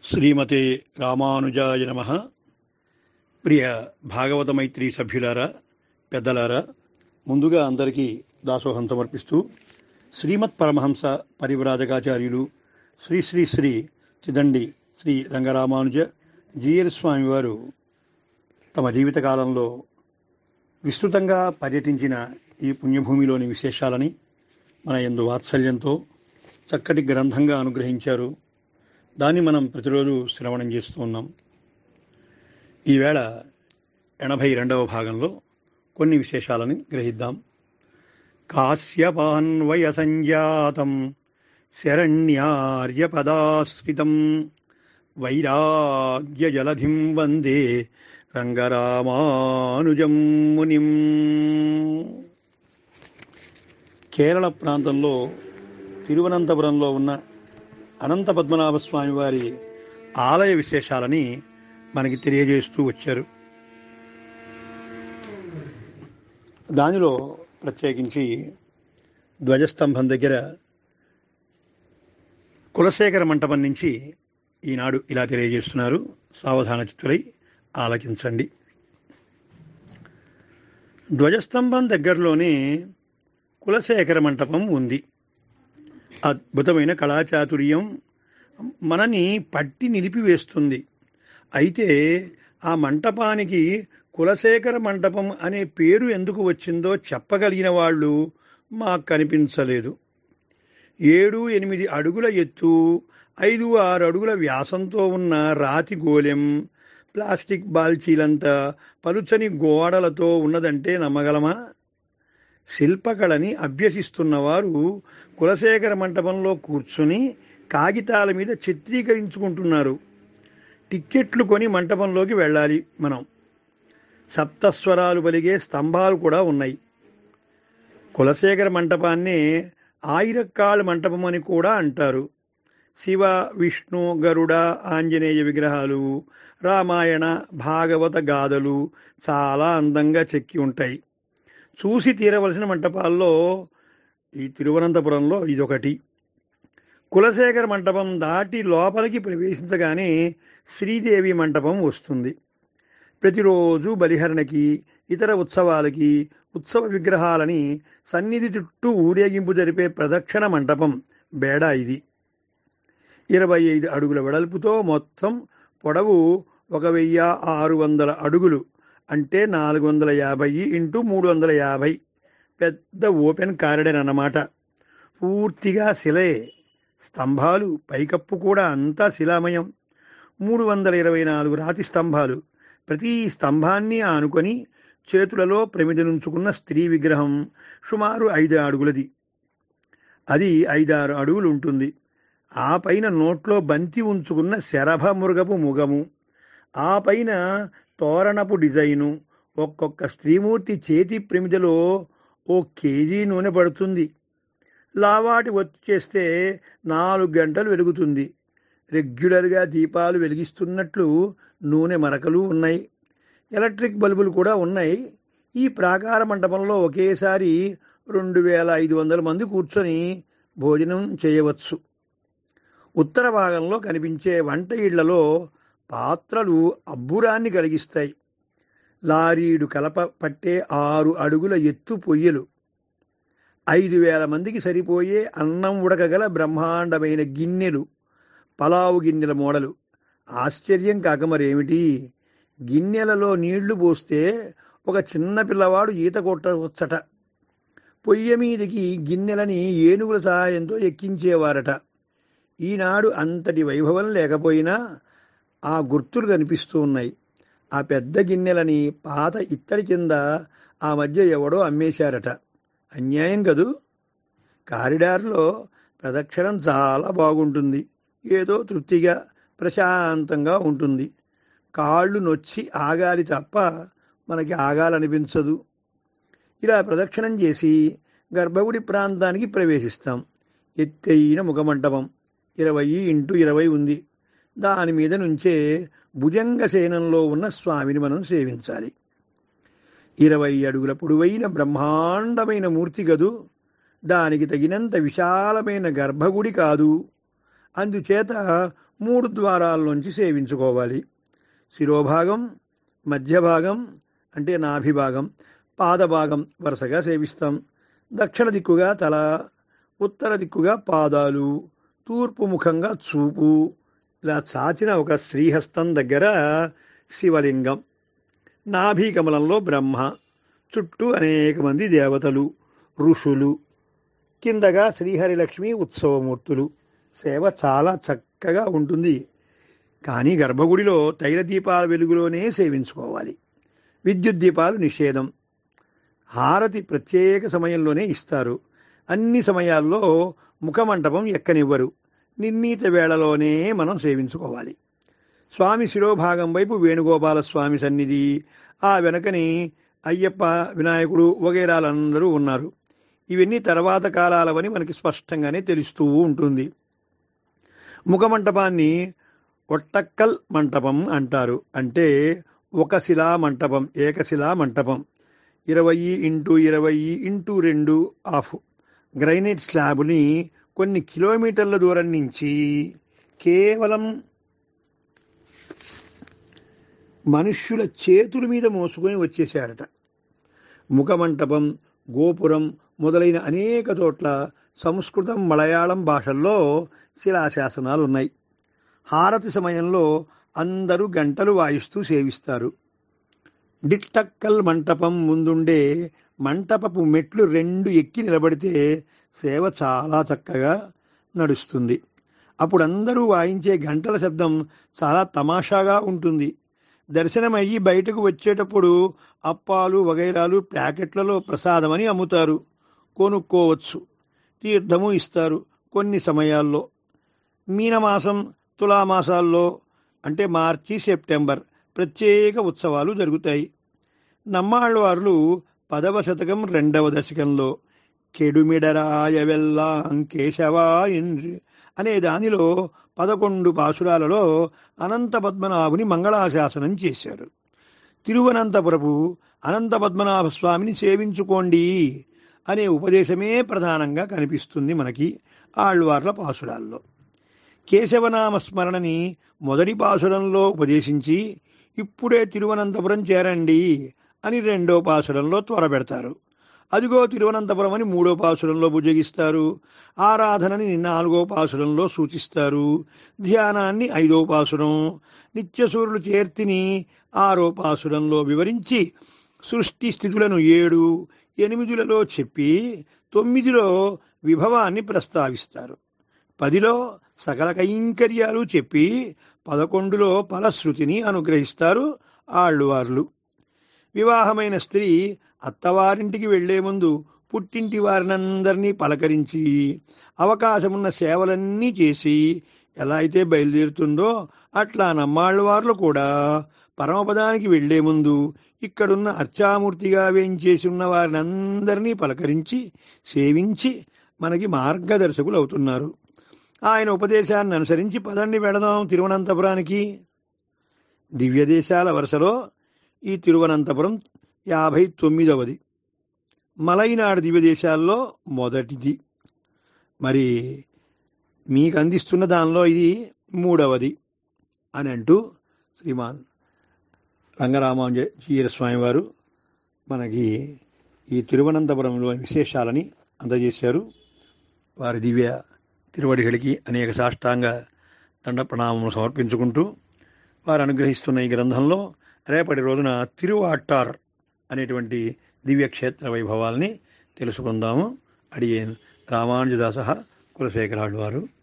శ్రీమతే రామానుజాయ నమ ప్రియ భాగవత మైత్రి సభ్యులారా పెద్దలారా ముందుగా అందరికీ దాసోహం సమర్పిస్తూ శ్రీమత్ పరమహంస పరివ్రాజకాచార్యులు శ్రీ శ్రీ శ్రీ చిదండి శ్రీ రంగరామానుజ జీఎల్ స్వామి వారు తమ జీవితకాలంలో విస్తృతంగా పర్యటించిన ఈ పుణ్యభూమిలోని విశేషాలని మన ఎందు వాత్సల్యంతో చక్కటి గ్రంథంగా అనుగ్రహించారు దాన్ని మనం ప్రతిరోజు శ్రవణం చేస్తూ ఉన్నాం ఈవేళ ఎనభై రెండవ భాగంలో కొన్ని విశేషాలని గ్రహిద్దాం కాశ్యపాన్వయ సంజాతం శరణ్యార్యపదాశ్రితం వైరాగ్య జలధిం వందే రంగరామానుజం మునిం కేరళ ప్రాంతంలో తిరువనంతపురంలో ఉన్న అనంత పద్మనాభ స్వామి వారి ఆలయ విశేషాలని మనకి తెలియజేస్తూ వచ్చారు దానిలో ప్రత్యేకించి ధ్వజస్తంభం దగ్గర కులశేఖర మంటపం నుంచి ఈనాడు ఇలా తెలియజేస్తున్నారు సావధాన చిత్తులై ఆలకించండి ధ్వజస్తంభం దగ్గరలోనే కులశేఖర మంటపం ఉంది అద్భుతమైన కళాచాతుర్యం మనని పట్టి నిలిపివేస్తుంది అయితే ఆ మంటపానికి కులశేఖర మంటపం అనే పేరు ఎందుకు వచ్చిందో చెప్పగలిగిన వాళ్ళు మాకు కనిపించలేదు ఏడు ఎనిమిది అడుగుల ఎత్తు ఐదు ఆరు అడుగుల వ్యాసంతో ఉన్న రాతి గోలెం ప్లాస్టిక్ బాల్చీలంతా పలుచని గోడలతో ఉన్నదంటే నమ్మగలమా శిల్పకళని అభ్యసిస్తున్నవారు కులశేఖర మంటపంలో కూర్చుని కాగితాల మీద చిత్రీకరించుకుంటున్నారు టిక్కెట్లు కొని మంటపంలోకి వెళ్ళాలి మనం సప్తస్వరాలు పలిగే స్తంభాలు కూడా ఉన్నాయి కులశేఖర మంటపాన్ని ఆయిరక్కాళ్ళ మంటపం అని కూడా అంటారు శివ విష్ణు గరుడ ఆంజనేయ విగ్రహాలు రామాయణ భాగవత గాథలు చాలా అందంగా చెక్కి ఉంటాయి చూసి తీరవలసిన మంటపాల్లో ఈ తిరువనంతపురంలో ఇదొకటి కులశేఖర మంటపం దాటి లోపలికి ప్రవేశించగానే శ్రీదేవి మంటపం వస్తుంది ప్రతిరోజు బలిహరణకి ఇతర ఉత్సవాలకి ఉత్సవ విగ్రహాలని సన్నిధి చుట్టూ ఊరేగింపు జరిపే ప్రదక్షిణ మంటపం బేడా ఇది ఇరవై ఐదు అడుగుల వెడల్పుతో మొత్తం పొడవు ఒక వెయ్యి ఆరు వందల అడుగులు అంటే నాలుగు వందల యాభై ఇంటూ మూడు వందల యాభై పెద్ద ఓపెన్ కారిడర్ అన్నమాట పూర్తిగా శిలే స్తంభాలు పైకప్పు కూడా అంతా శిలామయం మూడు వందల ఇరవై నాలుగు రాతి స్తంభాలు ప్రతి స్తంభాన్ని ఆనుకొని చేతులలో ప్రమిదనుంచుకున్న స్త్రీ విగ్రహం సుమారు ఐదు అడుగులది అది ఐదారు అడుగులు ఉంటుంది ఆ పైన నోట్లో బంతి ఉంచుకున్న శరభ మృగపు ముగము ఆ పైన తోరణపు డిజైను ఒక్కొక్క స్త్రీమూర్తి చేతి ప్రమిదలో ఓ కేజీ నూనె పడుతుంది లావాటి ఒత్తి చేస్తే నాలుగు గంటలు వెలుగుతుంది రెగ్యులర్గా దీపాలు వెలిగిస్తున్నట్లు నూనె మరకలు ఉన్నాయి ఎలక్ట్రిక్ బల్బులు కూడా ఉన్నాయి ఈ ప్రాకార మండపంలో ఒకేసారి రెండు వేల ఐదు వందల మంది కూర్చొని భోజనం చేయవచ్చు ఉత్తర భాగంలో కనిపించే వంట ఇళ్లలో పాత్రలు అబ్బురాన్ని కలిగిస్తాయి లారీడు కలప పట్టే ఆరు అడుగుల ఎత్తు పొయ్యలు ఐదు వేల మందికి సరిపోయే అన్నం ఉడకగల బ్రహ్మాండమైన గిన్నెలు పలావు గిన్నెల మోడలు ఆశ్చర్యం కాక మరేమిటి గిన్నెలలో నీళ్లు పోస్తే ఒక చిన్న పిల్లవాడు ఈత కొట్టవచ్చట పొయ్య మీదికి గిన్నెలని ఏనుగుల సహాయంతో ఎక్కించేవారట ఈనాడు అంతటి వైభవం లేకపోయినా ఆ గుర్తులు కనిపిస్తూ ఉన్నాయి ఆ పెద్ద గిన్నెలని పాత ఇత్తడి కింద ఆ మధ్య ఎవడో అమ్మేశారట అన్యాయం కదూ కారిడార్లో ప్రదక్షిణం చాలా బాగుంటుంది ఏదో తృప్తిగా ప్రశాంతంగా ఉంటుంది కాళ్ళు నొచ్చి ఆగాలి తప్ప మనకి ఆగాలనిపించదు ఇలా ప్రదక్షిణం చేసి గర్భగుడి ప్రాంతానికి ప్రవేశిస్తాం ఎత్తైన ముఖమంటపం ఇరవై ఇంటూ ఇరవై ఉంది దాని మీద నుంచే భుజంగ సేనంలో ఉన్న స్వామిని మనం సేవించాలి ఇరవై అడుగుల పొడవైన బ్రహ్మాండమైన మూర్తి గదు దానికి తగినంత విశాలమైన గర్భగుడి కాదు అందుచేత మూడు ద్వారాల్లోంచి సేవించుకోవాలి శిరోభాగం మధ్య భాగం అంటే నాభిభాగం పాదభాగం వరుసగా సేవిస్తాం దక్షిణ దిక్కుగా తల ఉత్తర దిక్కుగా పాదాలు తూర్పు ముఖంగా చూపు ఇలా చాచిన ఒక శ్రీహస్తం దగ్గర శివలింగం నాభి కమలంలో బ్రహ్మ చుట్టూ అనేక మంది దేవతలు ఋషులు కిందగా శ్రీహరిలక్ష్మి ఉత్సవమూర్తులు సేవ చాలా చక్కగా ఉంటుంది కానీ గర్భగుడిలో తైల దీపాల వెలుగులోనే సేవించుకోవాలి విద్యుత్ దీపాలు నిషేధం హారతి ప్రత్యేక సమయంలోనే ఇస్తారు అన్ని సమయాల్లో ముఖమంటపం ఎక్కనివ్వరు నిర్ణీత వేళలోనే మనం సేవించుకోవాలి స్వామి శిరోభాగం వైపు వేణుగోపాల స్వామి సన్నిధి ఆ వెనకని అయ్యప్ప వినాయకుడు వగైరాలందరూ ఉన్నారు ఇవన్నీ తర్వాత కాలాలవని మనకి స్పష్టంగానే తెలుస్తూ ఉంటుంది ముఖమంటపాన్ని ఒట్టక్కల్ మంటపం అంటారు అంటే ఒక శిలా మంటపం ఏకశిలా మంటపం ఇరవై ఇంటూ ఇరవై ఇంటూ రెండు ఆఫ్ గ్రైనేట్ స్లాబ్ని కొన్ని కిలోమీటర్ల దూరం నుంచి కేవలం మనుష్యుల చేతుల మీద మోసుకొని వచ్చేసారట ముఖమంటపం గోపురం మొదలైన అనేక చోట్ల సంస్కృతం మలయాళం భాషల్లో శిలాశాసనాలు ఉన్నాయి హారతి సమయంలో అందరూ గంటలు వాయిస్తూ సేవిస్తారు డిట్టక్కల్ మంటపం ముందుండే మంటపపు మెట్లు రెండు ఎక్కి నిలబడితే సేవ చాలా చక్కగా నడుస్తుంది అప్పుడు అందరూ వాయించే గంటల శబ్దం చాలా తమాషాగా ఉంటుంది దర్శనమయ్యి బయటకు వచ్చేటప్పుడు అప్పాలు వగైరాలు ప్యాకెట్లలో ప్రసాదమని అమ్ముతారు కొనుక్కోవచ్చు తీర్థము ఇస్తారు కొన్ని సమయాల్లో మీనమాసం తులామాసాల్లో అంటే మార్చి సెప్టెంబర్ ప్రత్యేక ఉత్సవాలు జరుగుతాయి నమ్మాళ్ళవార్లు పదవ శతకం రెండవ దశకంలో కెడుమిడరాయ వెల్లాం కేశవా ఇంద్రి అనే దానిలో పదకొండు పాసురాలలో అనంత పద్మనాభుని మంగళాశాసనం చేశారు తిరువనంతపురపు అనంత పద్మనాభ స్వామిని సేవించుకోండి అనే ఉపదేశమే ప్రధానంగా కనిపిస్తుంది మనకి ఆళ్వార్ల పాసురాల్లో కేశవనామ స్మరణని మొదటి పాసురంలో ఉపదేశించి ఇప్పుడే తిరువనంతపురం చేరండి అని రెండో పాసురంలో త్వరబెడతారు అదిగో తిరువనంతపురం అని మూడో పాసురంలో భుజగిస్తారు ఆరాధనని నాలుగో పాసురంలో సూచిస్తారు ధ్యానాన్ని ఐదో పాసురం నిత్యసూరులు చేర్తిని ఆరో పాసురంలో వివరించి సృష్టి స్థితులను ఏడు ఎనిమిదిలలో చెప్పి తొమ్మిదిలో విభవాన్ని ప్రస్తావిస్తారు పదిలో సకల కైంకర్యాలు చెప్పి పదకొండులో ఫలశ్రుతిని అనుగ్రహిస్తారు ఆళ్ళువార్లు వివాహమైన స్త్రీ అత్తవారింటికి వెళ్లే ముందు పుట్టింటి వారినందరినీ పలకరించి అవకాశమున్న సేవలన్నీ చేసి ఎలా అయితే బయలుదేరుతుందో అట్లా నమ్మాళ్ళవార్లు కూడా పరమపదానికి వెళ్లే ముందు ఇక్కడున్న అర్చామూర్తిగా వేయించేసి ఉన్న వారిని అందరినీ పలకరించి సేవించి మనకి మార్గదర్శకులు అవుతున్నారు ఆయన ఉపదేశాన్ని అనుసరించి పదండి వెళదాం తిరువనంతపురానికి దివ్యదేశాల వరుసలో ఈ తిరువనంతపురం యాభై తొమ్మిదవది మలైనాడు దివ్యదేశాల్లో మొదటిది మరి మీకు అందిస్తున్న దానిలో ఇది మూడవది అని అంటూ శ్రీమాన్ రంగరామాంజీర స్వామి వారు మనకి ఈ తిరువనంతపురంలోని విశేషాలని అందజేశారు వారి దివ్య తిరువడిகளிకి అనేక సాష్టాంగ దండ ప్రణామములు సమర్పించుకుంటూ వారు అనుగ్రహిస్తున్న ఈ గ్రంథంలో రేపటి రోజున తిరువాట్టార్ అనేటువంటి దివ్యక్షేత్ర వైభవాల్ని తెలుసుకుందాము అడియేన్ రామానుజదాస కులశేఖరాడు వారు